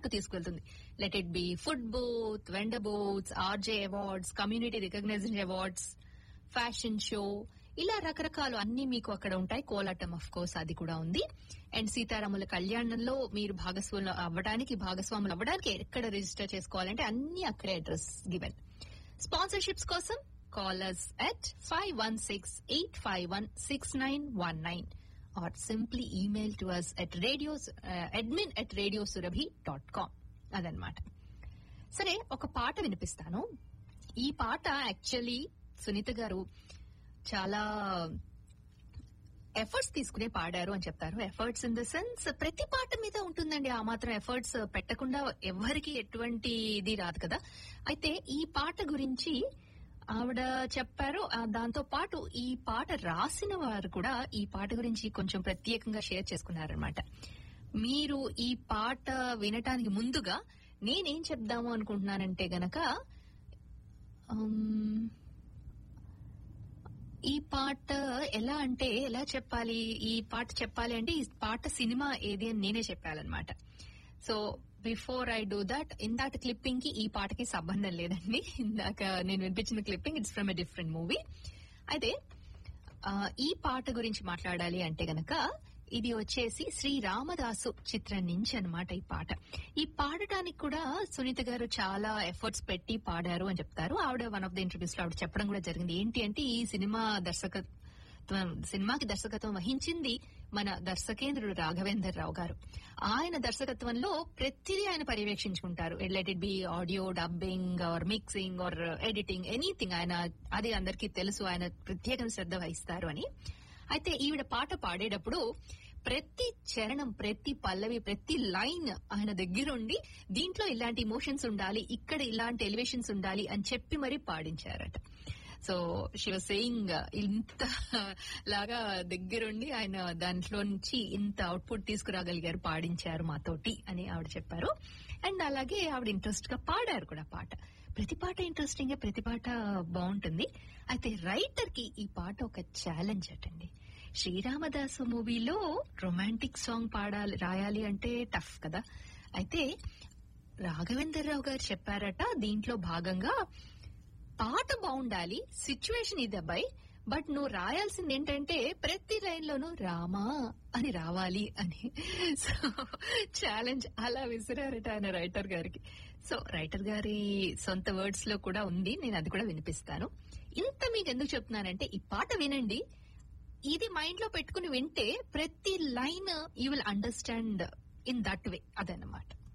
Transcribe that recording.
వరకు తీసుకెళ్తుంది let it be food booth vendor booths RJ awards community recognition awards fashion show ఇలా రకరకాలు అన్ని మీకు అక్కడ ఉంటాయి కోలాటం ఆఫ్ కోర్స్ అది కూడా ఉంది అండ్ సీతారాముల కళ్యాణంలో మీరు భాగస్వాములు అవ్వడానికి భాగస్వాములు అవ్వడానికి ఎక్కడ రిజిస్టర్ చేసుకోవాలంటే అన్ని అక్కడే అడ్రస్ గివెన్ స్పాన్సర్షిప్స్ కోసం callers at five one six eight five one six nine one nine or simply email to us at radio admin at radio Surabhi dot com అదనమాట సరే ఒక పాట వినిపిస్తాను ఈ పాట యాక్చువల్లీ సునీత గారు చాలా ఎఫర్ట్స్ తీసుకునే పాడారు అని చెప్తారు ఎఫర్ట్స్ ఇన్ ద సెన్స్ ప్రతి పాట మీద ఉంటుందండి ఆ మాత్రం ఎఫర్ట్స్ పెట్టకుండా ఎవరికి ఎటువంటి ఇది రాదు కదా అయితే ఈ పాట గురించి ఆవిడ చెప్పారు ఆ, దాంతో పాటు ఈ పాట రాసిన వారు కూడా ఈ పాట గురించి కొంచెం ప్రత్యేకంగా షేర్ చేసుకున్నారనమాట మీరు ఈ పాట వినటానికి ముందుగా నేనేం చెప్దాము అనుకుంటున్నానంటే గనక ఉమ్, ఈ పాట ఎలా అంటే ఎలా చెప్పాలి ఈ పాట చెప్పాలి అంటే ఈ పాట సినిమా ఏది అని నేనే చెప్పాలన్నమాట so before I do that ఇందాక క్లిప్పింగ్ కి ఈ పాటకి సంబంధం లేదండి ఇందాక నేను వినిపించిన clipping it's from a different movie అయితే ఆ, ఈ పాట గురించి మాట్లాడాలి అంటే గనక ఇది వచ్చేసి శ్రీ రామదాసు చిత్రం నుంచి అన్నమాట ఈ పాట ఈ పాడటానికి కూడా సునీత గారు చాలా ఎఫర్ట్స్ పెట్టి పాడారు అని చెప్తారు ఆవిడ వన్ ఆఫ్ ద ఇంటర్వ్యూస్ లో ఆవిడ చెప్పడం కూడా జరిగింది ఏంటి అంటే ఈ సినిమా దర్శకత్వం సినిమాకి దర్శకత్వం వహించింది మన దర్శకేంద్రుడు రాఘవేందర్ రావు గారు ఆయన దర్శకత్వంలో ప్రతిదీ ఆయన పర్యవేక్షించుకుంటారు let it be audio dubbing or mixing or editing anything ఆయన అది అందరికీ తెలుసు ఆయన ప్రత్యేక శ్రద్ధ వహిస్తారు అని అయితే ఈవిడ పాట పాడేటప్పుడు ప్రతి చరణం ప్రతి పల్లవి ప్రతి లైన్ ఆయన దగ్గరుండి దీంట్లో ఇలాంటి ఇమోషన్స్ ఉండాలి ఇక్కడ ఇలాంటి ఎలివేషన్స్ ఉండాలి అని చెప్పి మరీ పాడించారట సో శివ సేయింగ్ ఇంత లాగా దగ్గరుండి ఆయన దాంట్లో నుంచి ఇంత అవుట్పుట్ తీసుకురాగలిగారు పాడించారు మాతోటి అని ఆవిడ చెప్పారు అండ్ అలాగే ఆవిడ ఇంట్రెస్ట్ గా పాడారు కూడా పాట ప్రతి పాట ఇంట్రెస్టింగ్ ప్రతి పాట బాగుంటుంది అయితే రైటర్ కి ఈ పాట ఒక ఛాలెంజ్ అటండి శ్రీరామదాసు మూవీలో రొమాంటిక్ సాంగ్ పాడాలి రాయాలి అంటే టఫ్ కదా అయితే రాఘవేంద్రరావు గారు చెప్పారట దీంట్లో భాగంగా పాట బాగుండాలి సిచ్యువేషన్ ఇది అబ్బాయి బట్ నువ్వు రాయాల్సింది ఏంటంటే ప్రతి లైన్ లోనూ రామా అని రావాలి అని సో ఛాలెంజ్ అలా విసిరారట ఆయన రైటర్ గారికి సో రైటర్ గారి సొంత వర్డ్స్ లో కూడా ఉంది నేను అది కూడా వినిపిస్తాను ఇంత మీకు ఎందుకు చెప్తున్నానంటే ఈ పాట వినండి ఇది మైండ్ లో పెట్టుకుని వింటే ప్రతి line you will understand in that way అదన్నమాట